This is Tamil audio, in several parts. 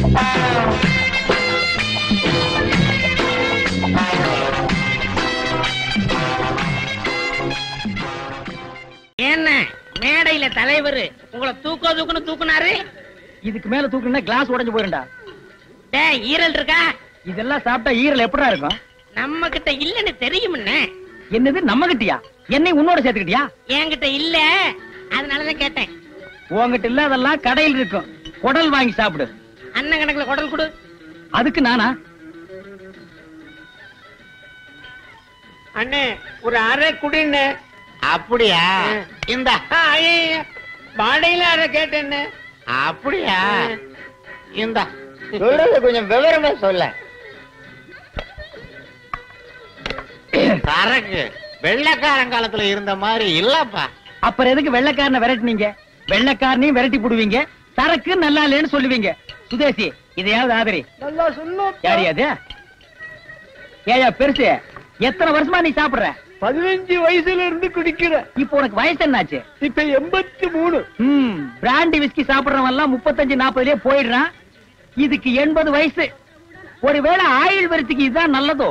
என்ன மேடையில தலைவர் உங்களை தூக்கோ தூக்குன்னு தூக்குனாரு இதுக்கு மேல தூக்குனா கிளாஸ் உடைஞ்சு போயிருண்டா டேய் ஈரல் இருக்கா இதெல்லாம் சாப்பிட்டா ஈரல் எப்படா இருக்கும் நம்ம கிட்ட இல்லன்னு தெரியுமுன்னு என்னது நம்ம கிட்டயா என்னை உன்னோட சேர்த்துக்கிட்டியா என்கிட்ட இல்ல அதனாலதான் கேட்டேன் உன்கிட்ட இல்லாதெல்லாம் கடையில் இருக்கும் குடல் வாங்கி சாப்பிடு அண்ணன் கணக்குல குடல் கொடு அதுக்கு நானா அண்ணே ஒரு அரை குடின்னு அப்படியா இந்த வாடையில அரை கேட்டேன்னு அப்படியா இந்த சொல்றது கொஞ்சம் விவரமா சொல்ல சரக்கு வெள்ளைக்காரன் காலத்துல இருந்த மாதிரி இல்லப்பா அப்புறம் எதுக்கு வெள்ளைக்காரனை விரட்டுனீங்க வெள்ளைக்காரனையும் விரட்டி போடுவீங்க சரக்கு நல்லா இல்லைன்னு சொல்லுவீங்க சுதேசி இதையாவது ஆதரி நல்லா சொல்லும் யாரு அது ஏயா பெருசு எத்தனை வருஷமா நீ சாப்பிடுற பதினஞ்சு வயசுல இருந்து குடிக்கிற இப்போ உனக்கு வயசு என்னாச்சு இப்ப எண்பத்தி மூணு ம் பிராண்டி விஸ்கி சாப்பிடுறவன் எல்லாம் முப்பத்தஞ்சு நாற்பதுலயே போயிடுறான் இதுக்கு எண்பது வயசு ஒருவேளை ஆயுள் வரத்துக்கு இதுதான் நல்லதோ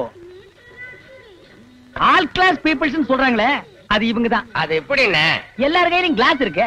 ஆல் கிளாஸ் பீப்புள்ஸ் சொல்றாங்களே அது இவங்க தான் அது எப்படின்னு எல்லார் கையிலும் கிளாஸ் இருக்கு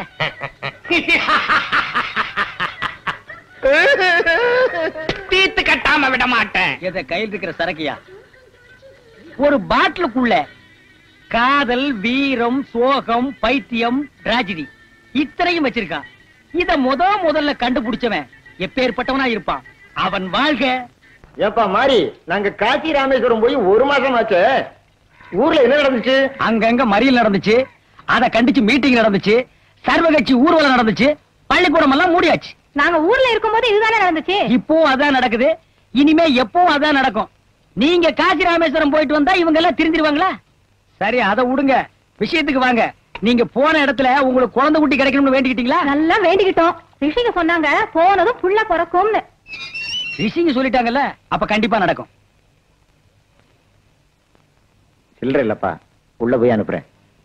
தீத்து கட்டாம விட மாட்டேன் எத கையில் இருக்கிற சரக்கியா ஒரு பாட்டிலுக்குள்ள காதல் வீரம் சோகம் பைத்தியம் டிராஜடி இத்தனையும் வச்சிருக்கான் இத முத முதல்ல கண்டுபிடிச்சவன் எப்பேற்பட்டவனா இருப்பான் அவன் வாழ்க ஏப்பா மாறி நாங்க காசி ராமேஸ்வரம் போய் ஒரு மாசம் ஆச்சு ஊர்ல என்ன நடந்துச்சு அங்கங்க மறியல் நடந்துச்சு அத கண்டிச்சு மீட்டிங் நடந்துச்சு சர்வகட்சி ஊர்வலம் நடந்துச்சு பள்ளிக்கூடம் எல்லாம் மூடியாச்சு நாங்க ஊர்ல இருக்கும்போது இதுதானே நடந்துச்சு இப்போ அதான் நடக்குது இனிமே எப்பவும் அதான் நடக்கும் நீங்க காசி ராமேஸ்வரம் போயிட்டு வந்தா இவங்க எல்லாம் திருந்திருவாங்களா சரி அதை விடுங்க விஷயத்துக்கு வாங்க நீங்க போன இடத்துல உங்களுக்கு குழந்தை குட்டி கிடைக்கணும்னு வேண்டிக்கிட்டீங்களா நல்லா வேண்டிக்கிட்டோம் ரிஷிங்க சொன்னாங்க போனதும் புள்ள பிறக்கும்னு ரிஷிங்க சொல்லிட்டாங்கல்ல அப்ப கண்டிப்பா நடக்கும் சில்லற இல்லப்பா உள்ள போய் அனுப்புறேன்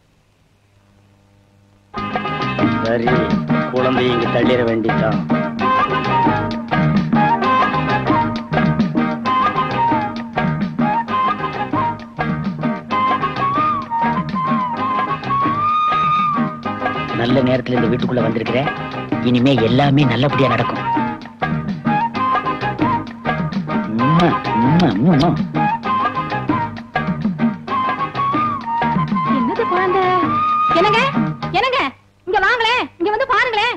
சரி குழந்தை இங்க தள்ளிட வேண்டிதான் நல்ல நேரத்துல இந்த வீட்டுக்குள்ள வந்திருக்கிறேன் இனிமே எல்லாமே நல்லபடியா நடக்கும் உம்மா, உம்மா, உம்மா. என்னது குழந்தை என்னங்க என்னங்க இங்க வாங்களேன் இங்க வந்து பாருங்களேன்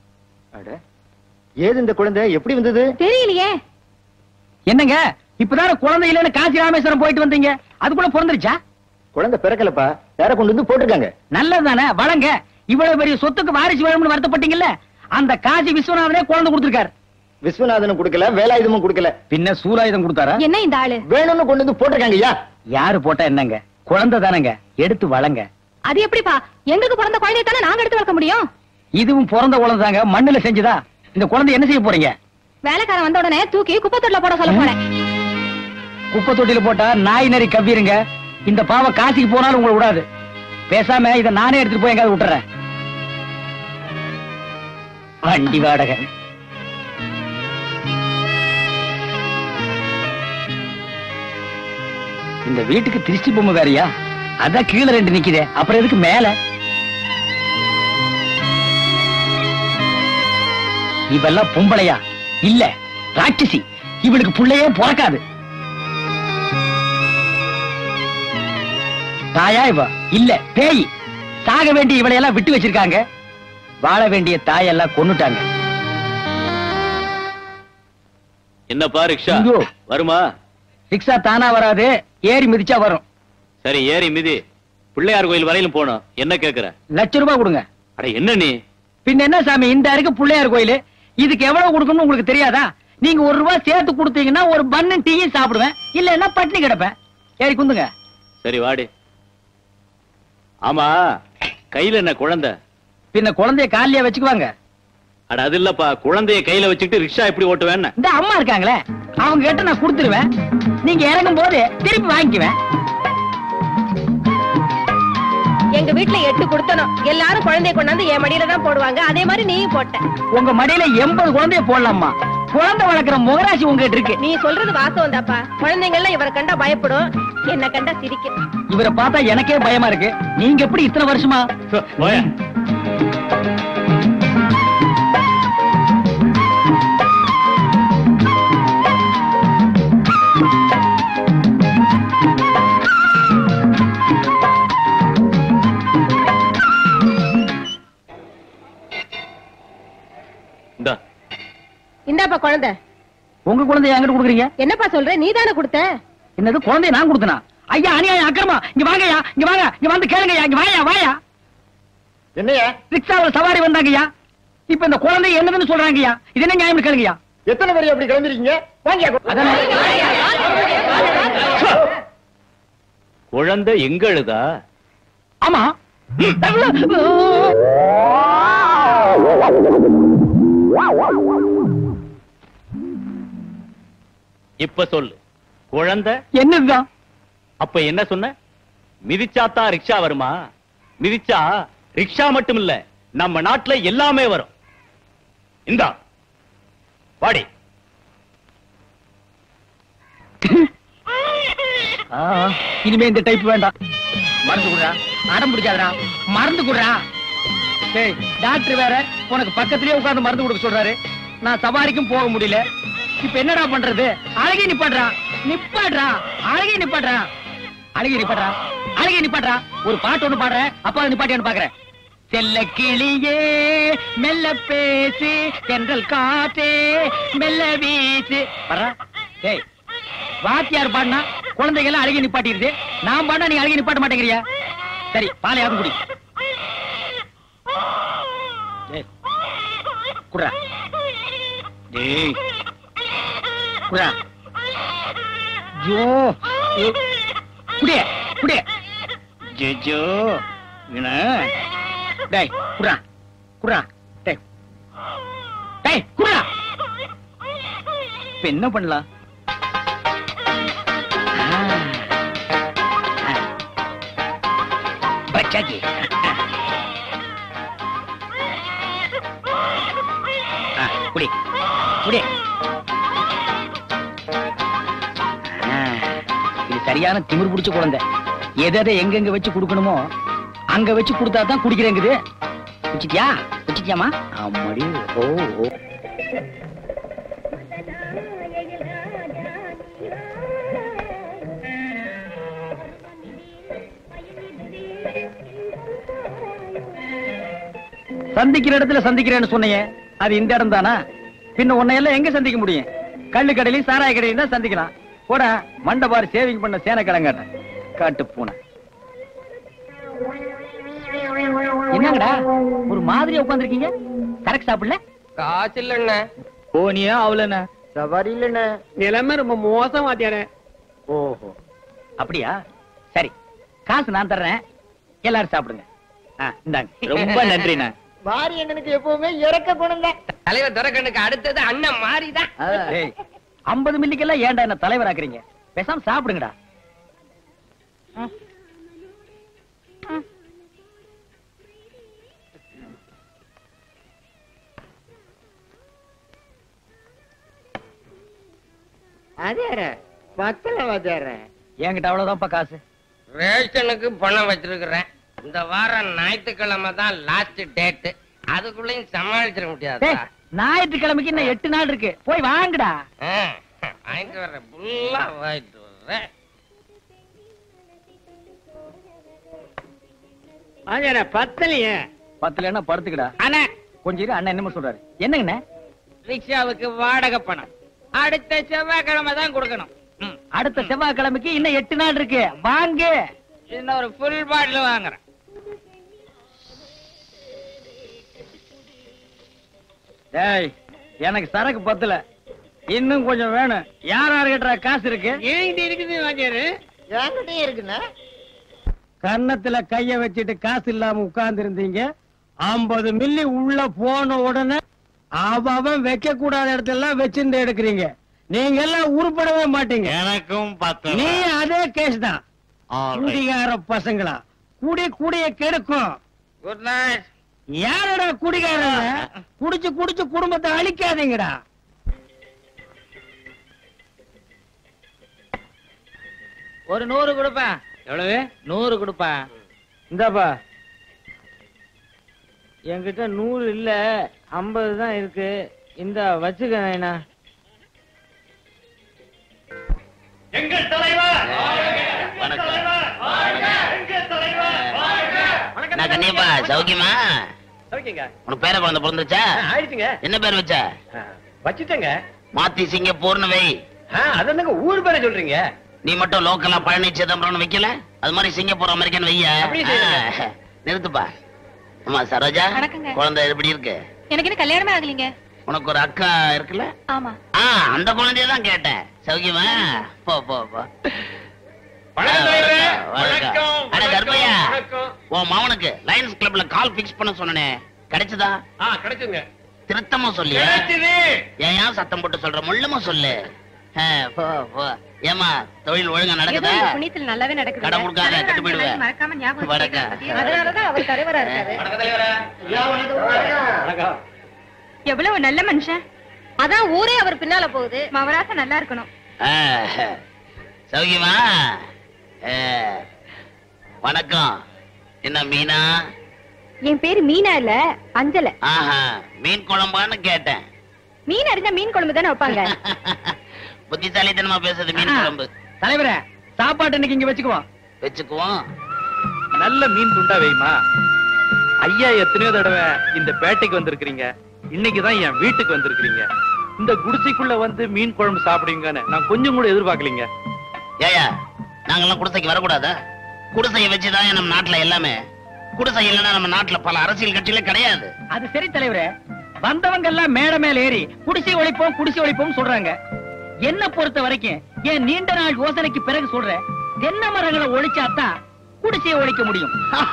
ஏது இந்த குழந்தை எப்படி வந்தது தெரியலையே என்னங்க இப்பதானே குழந்தை இல்லைன்னு காசி ராமேஸ்வரம் போயிட்டு வந்தீங்க அதுக்குள்ள பிறந்துருச்சா குழந்தை பிறக்கலப்பா வேற கொண்டு வந்து போட்டிருக்காங்க நல்லதுதானே வளங்க இவ்வளவு பெரிய சொத்துக்கு வாரிசு வேணும்னு வருத்தப்பட்டீங்கல்ல அந்த காசி விஸ்வநாதனே குழந்தை கொடுத்திருக்காரு விஸ்வநாதனும் கொடுக்கல வேலாயுதமும் கொடுக்கல பின்ன சூலாயுதம் கொடுத்தாரா என்ன இந்த ஆளு வேணும்னு கொண்டு வந்து போட்டிருக்காங்க ஐயா யாரு போட்டா என்னங்க குழந்தை தானங்க எடுத்து வளங்க அது எப்படிப்பா எங்களுக்கு பிறந்த குழந்தைய தானே நாங்க எடுத்து வளர்க்க முடியும் இதுவும் பிறந்த குழந்தை தாங்க மண்ணுல செஞ்சுதா இந்த குழந்தை என்ன செய்ய போறீங்க வேலைக்காரன் வந்த உடனே தூக்கி குப்பை தொட்டில போட சொல்ல போறேன் குப்பை தொட்டில போட்டா நாய் நரி கவ்விருங்க இந்த பாவ காசிக்கு போனாலும் உங்களை விடாது பேசாம இத நானே எடுத்துட்டு போய் எங்காவது விட்டுறேன் வண்டி வாடகை இந்த வீட்டுக்கு திருஷ்டி பொம்மை வேறயா அதான் கீழே ரெண்டு நிக்குதே அப்புறம் எதுக்கு மேல இவெல்லாம் பொம்பளையா இல்ல ராட்சசி இவளுக்கு புள்ளையே பிறக்காது தாயா இவ இல்ல பேய் சாக வேண்டிய இவளையெல்லாம் விட்டு வச்சிருக்காங்க வாழ வேண்டிய தாயெல்லாம் கொன்னுட்டாங்க என்னப்பா ரிக்ஷா இங்கோ. வருமா ரிக்ஷா தானா வராது ஏறி மிதிச்சா வரும் சரி ஏறி மிதி பிள்ளையார் கோயில் வரையிலும் போனோம் என்ன கேக்குற லட்ச ரூபாய் கொடுங்க அட என்ன நீ பின்ன என்ன சாமி இந்த இருக்கு பிள்ளையார் கோயில் இதுக்கு எவ்வளவு கொடுக்கணும்னு உங்களுக்கு தெரியாதா நீங்க ஒரு ரூபாய் சேர்த்து கொடுத்தீங்கன்னா ஒரு பண்ணு டீயும் சாப்பிடுவேன் இல்லன்னா பட்டினி கிடப்பேன் ஏறி குந்துங்க சரி வாடி ஆமா கையில என்ன குழந்தை பின்ன குழந்தைய காலியா வச்சுக்குவாங்க அட அது இல்லப்பா குழந்தைய கையில வச்சுக்கிட்டு ரிக்ஷா எப்படி ஓட்டுவேன்னு இந்த அம்மா இருக்காங்களே அவங்க கிட்ட நான் கொடுத்துருவேன் நீங்க இறங்கும் போது திருப்பி வாங்கிக்குவேன் எங்க வீட்டுல எட்டு கொடுத்தனும் எல்லாரும் குழந்தைய கொண்டாந்து என் மடியில தான் போடுவாங்க அதே மாதிரி நீயும் போட்ட உங்க மடியில எண்பது குழந்தைய போடலாமா குழந்தை வளர்க்குற முகராசி உங்ககிட்ட இருக்கு நீ சொல்றது வாசம் தாப்பா குழந்தைங்க எல்லாம் இவரை கண்டா பயப்படும் என்ன கண்டா சிரிக்கும் இவரை பார்த்தா எனக்கே பயமா இருக்கு நீங்க எப்படி இத்தனை வருஷமா போயா இந்தா இந்தாப்பா குழந்தை உங்க குழந்தைய என்கிட்ட கொடுக்குறீங்க என்னப்பா சொல்ற நீ தானே கொடுத்த என்னது குழந்தைய நான் கொடுத்தனா ஐயா அநியாயம் அக்கிரமா இங்க வாங்கய்யா இங்க வாங்க இங்க வந்து கேளுங்கய்யா இங்க வாயா வாயா என்னையா ரிக்ஷாவில் சவாரி வந்தாங்கய்யா இப்ப இந்த குழந்தை என்னதுன்னு சொல்றாங்கய்யா இது என்ன நியாயம் கேளுங்கய்யா எத்தனை பேர் அப்படி கிளம்பிருக்கீங்க வாங்கியா அதானே குழந்தை எங்க அழுதா ஆமா இப்ப சொல்லு குழந்தை என்னதுதான் அப்ப என்ன சொன்ன மிதிச்சாத்தான் ரிக்ஷா வருமா மிதிச்சா ரிக்ஷா மட்டும் இல்ல நம்ம நாட்டுல எல்லாமே வரும் இந்தா வாடி ஆ, இனிமே இந்த டைப் வேண்டாம் மருந்து குடுறா அடம் பிடிக்காதடா மருந்து குடுறா டேய் டாக்டர் வேற உனக்கு பக்கத்துலயே உட்கார்ந்து மருந்து கொடுக்க சொல்றாரு நான் சவாரிக்கும் போக முடியல இப்ப என்னடா பண்றது அழகி நிப்பாட்றா நிப்பாட்றா அழகி நிப்பாட்றா அழகி நிப்பாட்றா அழகி நிப்பாட்றா ஒரு பாட்டு ஒண்ணு பாடுறேன் அப்பா அதை நிப்பாட்டியான்னு பாக்குறேன் செல்ல கிளியே மெல்ல பேசு தென்றல் காற்றே மெல்ல வீசு வர்றா டேய் வாத்தியார் பாடினா குழந்தைங்க எல்லாம் அழகி நிப்பாட்டிருது நான் பாடினா நீ அழகி நிப்பாட்ட மாட்டேங்கிறியா சரி பாலையாவது குடி டேய், குடுறா டேய் குடுறா ஜோ ஐயோ. குடிய குடிய ஜோ என்ன டேய் குடுறா குடுறா டேய் டேய் குடுறா இப்ப என்ன பண்ணலாம் பச்சாக்கி குடி குடி ஆ, இது சரியான திமிர் பிடிச்ச குழந்தை எதை எதை எங்கெங்க வச்சு கொடுக்கணுமோ அங்க வச்சு கொடுத்தா தான் குடிக்கிறேங்குது குச்சிட்டியா குச்சிட்டியாமா ஆமாடி ஓ ஓ சந்திக்கிற இடத்துல சந்திக்கிறேன்னு சொன்னீங்க அது இந்த இடம் தானா பின்ன உன்னை எல்லாம் எங்க சந்திக்க முடியும் கள்ளு கடையிலையும் சாராய கடையிலும் தான் சந்திக்கலாம் போட மண்டபார் சேவிங் பண்ண சேன கிடங்காட்ட காட்டு பூனை என்னங்கடா ஒரு மாதிரியா உட்கார்ந்திருக்கீங்க கரெக்ட் சாப்பிடல காசு இல்லண்ண போனியா அவ்வளவுண்ணா சவாரி இல்லைண்ணே நிலைமை ரொம்ப மோசம் வாத்தியாரே ஓஹோ அப்படியா சரி காசு நான் தர்றேன் எல்லாரும் சாப்பிடுங்க ஆ, இந்தாங்க ரொம்ப நன்றிண்ணா மாரி அண்ணனுக்கு எப்பவுமே இறக்க குணம் தான் தலைவர் துறக்கண்ணுக்கு அடுத்தது அண்ணன் மாறிதான் ஏய், 50 மில்லிக்கெல்லாம் ஏன்டா என்ன தலைவர் ஆக்குறீங்க பேசாம சாப்பிடுங்கடா அதேற பத்தல வாத்தியார என்கிட்ட அவ்வளவுதான்ப்பா காசு ரேஷனுக்கு பணம் வச்சிருக்கிறேன் இந்த வாரம் ஞாயிற்றுக்கிழமை தான் லாஸ்ட் டேட் அதுக்குள்ளயும் சமாளிச்சிட முடியாதா டேய், ஞாயிற்றுக்கிழமைக்கு இன்னும் எட்டு நாள் இருக்கு போய் வாங்குடா ஆ, வாங்கிட்டு வர்றேன் ஃபுல்லா வாங்கிட்டு வர்றேன் வாத்தியார பத்தலையே பத்துல படுத்துக்கடா அண்ணா கொஞ்சம் இரு, அண்ணன் என்னமோ சொல்றாரு என்னங்கண்ணே ரிக்ஷாவுக்கு வாடகை பணம் அடுத்த செவ்வாய்க்கிழமை தான் கொடுக்கணும் ம். அடுத்த செவ்வாய்க்கிழமைக்கு இன்னும் எட்டு நாள் இருக்கு வாங்க இன்னும் ஒரு ஃபுல் பாட்டில் வாங்குறேன் டேய் எனக்கு சரக்கு பத்தல இன்னும் கொஞ்சம் வேணும் யார் யாருக்கிட்ட காசு இருக்கு ஏங்கிட்ட இருக்குது வாத்தியாரு என்கிட்டயும் இருக்குண்ணே கன்னத்துல கைய வச்சுட்டு காசு இல்லாம உட்கார்ந்து இருந்தீங்க ஐம்பது மில்லி உள்ள போன உடனே அவன் வைக்க கூடாத இடத்துல வச்சிருந்து எடுக்கிறீங்க நீங்க எல்லாம் உருப்படவே மாட்டீங்க எனக்கும் நீ அதே கேஸ் தான் குடிகார பசங்களா குடி குடிய கெடுக்கும் குட் நைட் யாரடா குடிகாரங்க குடிச்சு குடிச்சு குடும்பத்தை அழிக்காதீங்கடா ஒரு நூறு கொடுப்பா எவ்வளவு நூறு கொடுப்பா இந்தாப்பா என்கிட்ட நூறு இல்ல ஐம்பது தான் இருக்கு இந்த வச்சுக்க நாயனா எங்கள் தலைவர் நான் கண்ணியப்பா சௌக்கியமா ஓகேங்க உனக்கு பேர குழந்தை பிறந்துச்சா ஆயிடுச்சுங்க என்ன பேர் வச்ச வச்சுட்டேங்க மாத்தி சிங்கப்பூர்னு வை அது என்னங்க ஊர் பேரை சொல்றீங்க நீ மட்டும் லோக்கலா பழனி சிதம்பரம்னு வைக்கல அது மாதிரி சிங்கப்பூர் அமெரிக்கன் வைய அப்படியே செய்யுங்க. ஆ, நிறுத்துப்பா அம்மா சரோஜா வணக்கங்க. குழந்தை எப்படி இருக்கு எனக்கு என்ன கல்யாணமே ஆகலீங்க உனக்கு ஒரு அக்கா இருக்குல்ல ஆமா ஆ அந்த குழந்தைய தான் கேட்டேன் சௌக்கியமா போ போ போ வணக்கம் தலைவரே. வணக்கம். வணக்கம், அட வணக்கம், கருப்பையா வணக்கம். உன் மவனுக்கு லயன்ஸ் கிளப்ல கால் பிக்ஸ் பண்ண சொன்னனே கிடைச்சதா ஆ கிடைச்சுங்க திருத்தமா சொல்லியா கிடைச்சது ஏன் ஏன் சத்தம் போட்டு சொல்ற முள்ளமா சொல்லு ஆ, போ போ ஏமா தொழில் ஒழுங்கா நடக்குதா புண்ணியத்தில் நல்லாவே நடக்குது கடன் கொடுக்காத கெட்டு போயிடுவேன் மறக்காம ஞாபகம் வணக்கம். அதனாலதான் அவர் தலைவரா இருக்காரு வணக்கம் தலைவரே வணக்கம் எவ்வளவு நல்ல மனுஷன் அதான் ஊரே அவர் பின்னால போகுது மவராச நல்லா இருக்கணும் ஆ, சௌக்கியமா ஆ, வணக்கம் என்ன மீனா என் பேரு மீனா இல்ல அஞ்சல ஆஹா மீன் குழம்பான்னு கேட்டேன் மீன் அறிஞ்சா மீன் குழம்பு தானே வைப்பாங்க புத்திசாலித்தனமா பேசுறது மீன் ஆ. குழம்பு தலைவரே சாப்பாட்டு இன்னைக்கு இங்க வச்சுக்குவோம் வச்சுக்குவோம் நல்ல மீன் துண்டா வைமா ஐயா எத்தனையோ தடவை இந்த பேட்டைக்கு வந்திருக்கிறீங்க இன்னைக்கு தான் என் வீட்டுக்கு வந்திருக்கிறீங்க இந்த குடிசைக்குள்ள வந்து மீன் குழம்பு சாப்பிடுவீங்கன்னு நான் கொஞ்சம் கூட எதிர்பார்க்கலீங்க ஏயா நாங்கெல்லாம் குடிசைக்கு வரக்கூடாதா குடிசையை வச்சுதான் நம்ம நாட்டுல எல்லாமே குடிசை இல்லைன்னா நம்ம நாட்டுல பல அரசியல் கட்சிகளே கிடையாது அது சரி தலைவரே வந்தவங்க எல்லாம் மேடை மேல ஏறி குடிசை ஒழிப்போம் குடிசை ஒழிப்போம் சொல்றாங்க என்ன பொறுத்த வரைக்கும் ஏன் நீண்ட நாள் யோசனைக்கு பிறகு சொல்றேன் தென்னை மரங்களை ஒழிச்சாதான் குடிசையை ஒழிக்க முடியும்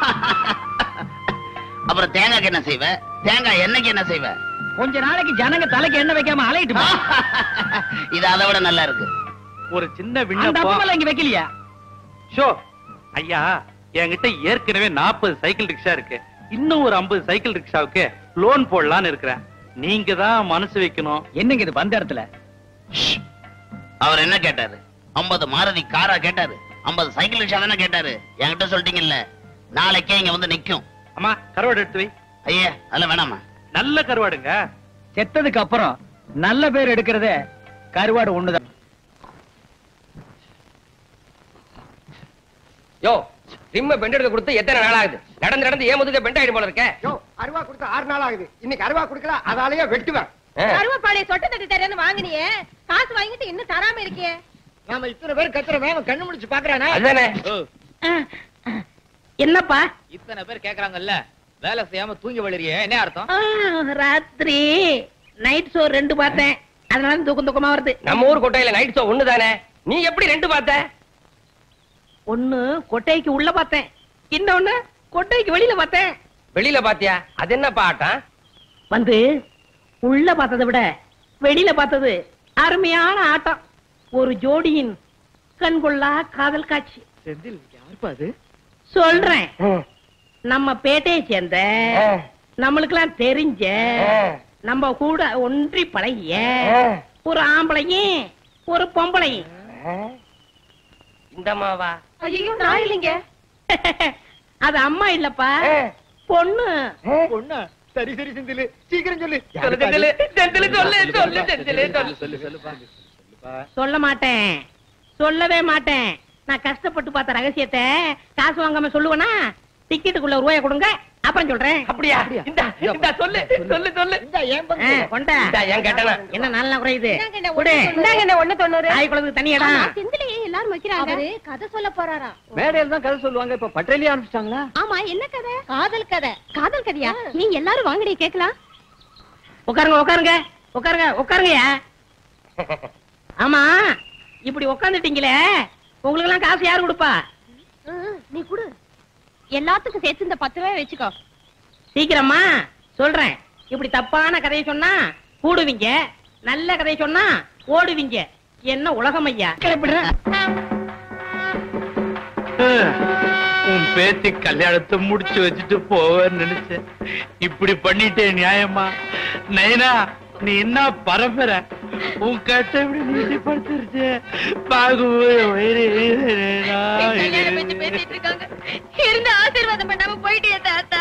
அப்புறம் தேங்காய்க்கு என்ன செய்வ தேங்காய் எண்ணெய்க்கு என்ன செய்வ கொஞ்ச நாளைக்கு ஜனங்க தலைக்கு எண்ணெய் வைக்காம அலையிட்டுமா இது அதை விட நல்லா இருக்கு ஒரு சின்ன அந்த விண்ணப்பம் அப்பமெல்லாம் இங்க வைக்கலையா ஷோ ஐயா என்கிட்ட ஏற்கனவே நாற்பது சைக்கிள் ரிக்ஷா இருக்கு இன்னும் ஒரு ஐம்பது சைக்கிள் ரிக்ஷாவுக்கு லோன் போடலான்னு இருக்கிறேன் நீங்க தான் மனசு வைக்கணும் என்னங்க இது வந்த இடத்துல அவர் என்ன கேட்டாரு 50 மாருதி காரா கேட்டாரு 50 சைக்கிள் ரிக்ஷா தானே கேட்டாரு என்கிட்ட சொல்லிட்டீங்கல்ல நாளைக்கே இங்க வந்து நிக்கும் அம்மா கருவாடு எடுத்து வை ஐயா அதெல்லாம் வேணாமா நல்ல கருவாடுங்க செத்ததுக்கு அப்புறம் நல்ல பேர் எடுக்கிறதே கருவாடு ஒண்ணுதான் யோ சிம்ம பெண்ட் எடுத்து கொடுத்து எத்தனை நாள் ஆகுது நடந்து நடந்து ஏன் முதுக பெண்ட் ஆயிடும் போல இருக்க யோ அருவா கொடுத்து ஆறு நாள் ஆகுது இன்னைக்கு அருவா கொடுக்கல அதாலேயே வெட்டுவேன் ஆ. கருவப்பாளைய சொட்ட தட்டி தரேன்னு வாங்கினியே காசு வாங்கிட்டு இன்னும் தராம இருக்கே நாம இத்தனை பேர் கத்துறவே அவன் கண்ணு முடிச்சு பாக்குறானா அதுதானே என்னப்பா இத்தனை பேர் கேக்குறாங்கல்ல வேலை செய்யாம தூங்கி வளரியே என்ன அர்த்தம் ராத்திரி நைட் ஷோ ரெண்டு பார்த்தேன் அதனால தூக்கம் தூக்கமா வருது நம்ம ஊர் கொட்டையில நைட் ஷோ ஒண்ணுதானே நீ எப்படி ரெண்டு பார்த்த ஒண்ணு கொட்டைக்கு உள்ள பார்த்தேன் இன்னொன்னு கொட்டைக்கு வெளியில பார்த்தேன் வெளியில பாத்தியா அது என்ன பாட்டம் வந்து உள்ள பார்த்ததை விட வெளியில பார்த்தது அருமையான ஆட்டம் ஒரு ஜோடியின் கண்கொள்ளா காதல் காட்சி சொல்றேன் நம்ம பேட்டையை சேர்ந்த நம்மளுக்கெல்லாம் தெரிஞ்ச நம்ம கூட ஒன்றி பழகிய ஒரு ஆம்பளையும் ஒரு பொம்பளையும் இந்த மாவா ஐயோ நான் இல்லைங்க அது அம்மா இல்லப்பா பொண்ணு பொண்ணா சரி சரி செந்திலு சீக்கிரம் சொல்லு சொல்லு, செந்திலு, செந்திலு, சொல்லு, சொல்லு, செந்திலு, சொல்லு. சொல்ல மாட்டேன் சொல்லவே மாட்டேன் நான் கஷ்டப்பட்டு பார்த்த ரகசியத்தை காசு வாங்காம சொல்லுவேனா டிக்கெட்டுக்குள்ள ரூபாய கொடுங்க அப்புறம் சொல்றேன் அப்படியா இந்தா இந்தா சொல்லு சொல்லு சொல்லு இந்த ஏன் ஆ, கொண்டா இந்தா என் கேட்டனா என்ன நாளா குறையுது கொடு. தாய் குழந்தைக்கு தனியடா செந்திலையே எல்லாரும் வைக்கிறாங்க அவரு கதை சொல்ல போறாரா மேடையில தான் கதை சொல்லுவாங்க இப்ப பட்டேலியே ஆரம்பிச்சிட்டாங்களா ஆமா என்ன கதை காதல் கதை காதல் கதையா நீங்க எல்லாரும் வாங்கடி கேக்கலாம் உட்காருங்க உட்காருங்க உட்காருங்க உட்காருங்கயா ஆமா இப்படி உட்காந்துட்டீங்களே உங்களுக்கு எல்லாம் காசு யாரு கொடுப்பா நீ குடு எல்லாத்துக்கும் சேர்த்து இந்த பத்து ரூபாய் வச்சுக்கோ சீக்கிரமா சொல்றேன் இப்படி தப்பான கதையை சொன்னா கூடுவீங்க நல்ல கதையை சொன்னா ஓடுவீங்க என்ன உலகம் ஐயா கிளப்பிடுறேன் உன் பேத்தி கல்யாணத்தை முடிச்சு வச்சுட்டு போவேன்னு நினைச்சேன் இப்படி பண்ணிட்டே நியாயமா நைனா நீ என்ன பரம்பரை உன் கட்டை இப்படி நீட்டி படுத்துருச்சு பாகும்போது வயிறு கல்யாணம் பேச்சு பேசிட்டு இருக்காங்க இருந்து ஆசீர்வாதம் பண்ணாம போயிட்டே தாத்தா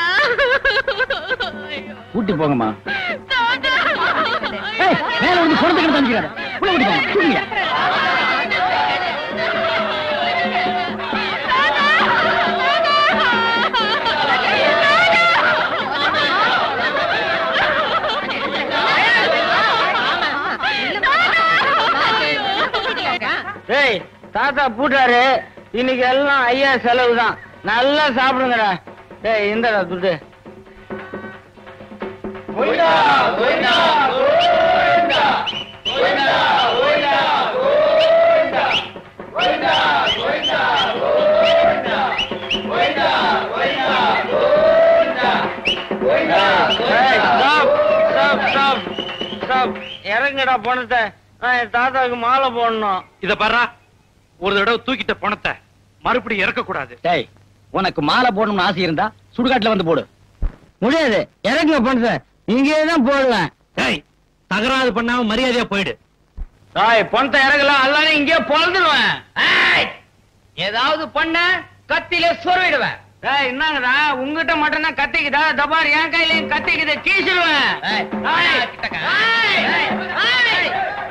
கூட்டி போங்கம்மா தாத்தா ஏய், மேல வந்து குழந்தைகள் தம்பிக்கிறாரு உள்ள கூட்டி போங்க தூங்குங்க டேய் தாத்தா பூட்டாரு இன்னைக்கு எல்லாம் ஐயா செலவு தான் நல்லா சாப்பிடுங்கடா டேய் இந்தடா துட்டு இறங்குடா பணத்தை நான் என் தாத்தாவுக்கு மாலை போடணும் இத பாரா ஒரு தடவை தூக்கிட்ட பணத்தை மறுபடியும் இறக்க கூடாது டேய் உனக்கு மாலை போடணும்னு ஆசை இருந்தா சுடுகாட்டுல வந்து போடு முடியாது இறங்குங்க பணத்தை இங்கே தான் போடுவேன் டேய் தகராறு பண்ணாம மரியாதையா போயிடு தாய் பணத்தை இறங்கலாம் எல்லாரும் இங்கே பொழுதுடுவேன் ஏதாவது பண்ண கத்தில சொருவிடுவேன் டேய் என்னங்கடா உங்ககிட்ட மட்டும் தான் கத்திக்குதா தபார் என் கையிலயும் கத்திக்குது கீசிடுவேன் ஏய், ஏய், கிட்டக்க. ஏய், ஏய், ஏய்,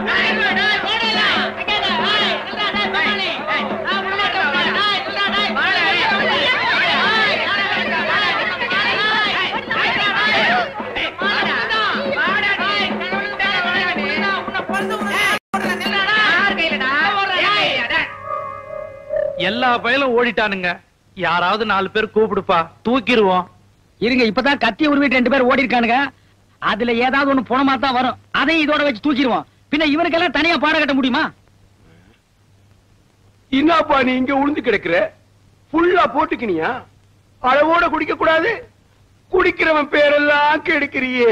எல்லா பயலும் ஓடிட்டானுங்க யாராவது நாலு பேர் கூப்பிடுப்பா தூக்கிடுவோம் இருங்க இப்பதான் கத்தி உருவிட்டு ரெண்டு பேர் ஓடி இருக்கானுங்க அதுல ஏதாவது ஒண்ணு புணமா தான் வரும் அதையும் இதோட வச்சு தூக்கிடுவோம் பின்ன இவனுக்கெல்லாம் தனியா பாடம் கட்ட முடியுமா என்னப்பா நீ இங்க உளுந்து கிடக்குற ஃபுல்லா போட்டுக்கினியா அளவோட குடிக்க கூடாது குடிக்கிறவன் பேரெல்லாம் கெடுக்கிறியே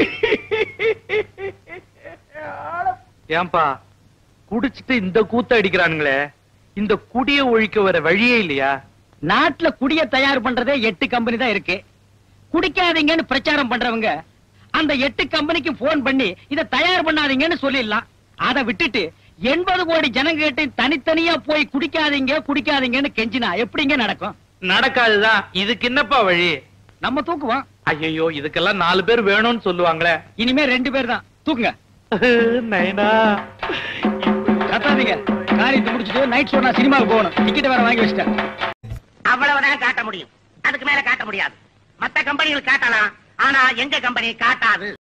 ஏன்பா குடிச்சிட்டு இந்த கூத்த அடிக்கிறானுங்களே இந்த குடிய ஒழிக்க வர வழியே இல்லையா நாட்டுல குடிய தயார் பண்றதே எட்டு கம்பெனி தான் இருக்கு குடிக்காதீங்கன்னு பிரச்சாரம் பண்றவங்க அந்த எட்டு கம்பெனிக்கு போன் பண்ணி இத தயார் பண்ணாதீங்கன்னு சொல்லிடலாம் அதை விட்டுட்டு எண்பது கோடி ஜனங்க கிட்ட தனித்தனியா போய் குடிக்காதீங்க குடிக்காதீங்கன்னு கெஞ்சினா எப்படிங்க நடக்கும் நடக்காதுதான் இதுக்கு என்னப்பா வழி நம்ம தூக்குவோம் ஐயோ இதுக்கெல்லாம் நாலு பேர் வேணும்னு சொல்லுவாங்களே இனிமே ரெண்டு பேர் தான் தூக்குங்க நைனா கத்தாதீங்க காரியத்தை முடிச்சுட்டு நைட் ஷோ நான் சினிமாவுக்கு போகணும் டிக்கெட் வேற வாங்கி வச்சிட்டேன் அவ்வளவுதான் காட்ட முடியும் அதுக்கு மேல காட்ட முடியாது மத்த கம்பெனிகள் காட்டலாம் ஆனா எங்க கம்பெனி காட்டாது